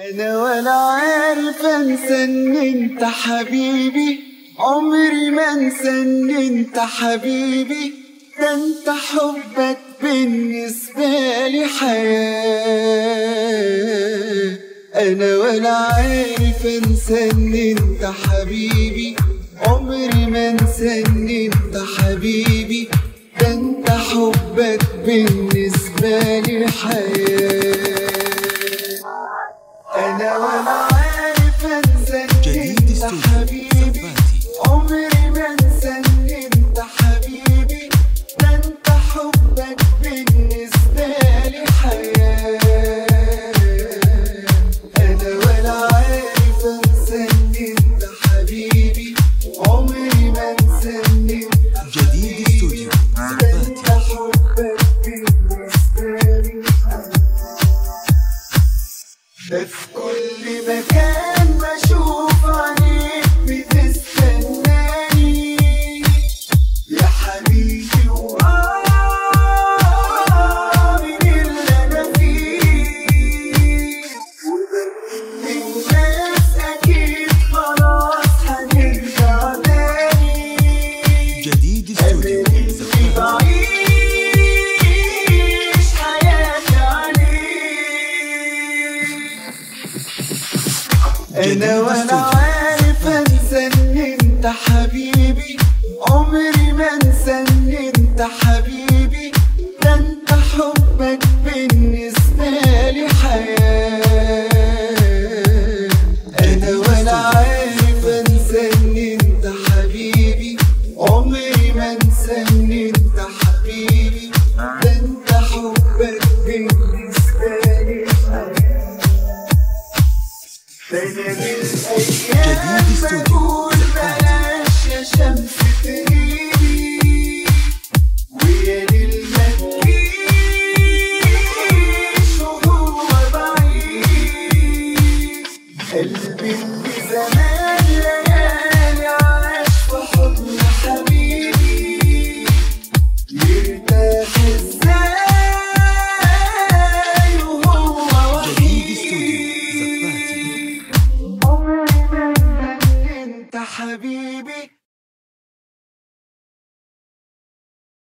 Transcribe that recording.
انا ولا عارف انسى ان انت حبيبي عمري ما انسى ان انت حبيبي ده انت حبك بالنسبة لي حياة انا ولا عارف انسى ان انت حبيبي عمري ما انسى ان انت حبيبي ده انت حبك بالنسبة لي حياة انا ولا عارف انسى ان جديد انت استوديو حبيبي زباتي عمري ما انسى ان انت حبيبي ده انت حبك بالنسبة لي حياة انا ولا عارف انسى ان انت حبيبي عمري ما انسى ان انت جديد استوديو ده انت زباتي حبك بالنسبة لي ده في كل مكان بشوف عينيك بتستناني يا حبيبي وآه من اللي أنا فيه الناس أكيد خلاص هنرجع تاني جديد استوديو اللي زباتي بعيش حياتي عليك انا ولا عارف انسى ان انت حبيبي عمري ما انسى ان انت حبيبي ده انت حبك بالنسبة لي حياة انا ولا عارف انسى ان انت حبيبي عمري ما انسى ان انت حبيبي ده انت حبك بالنسبة لي حياة أنا من جديد الأيام استوديو بقول زباتي. بلاش يا شمس تغيب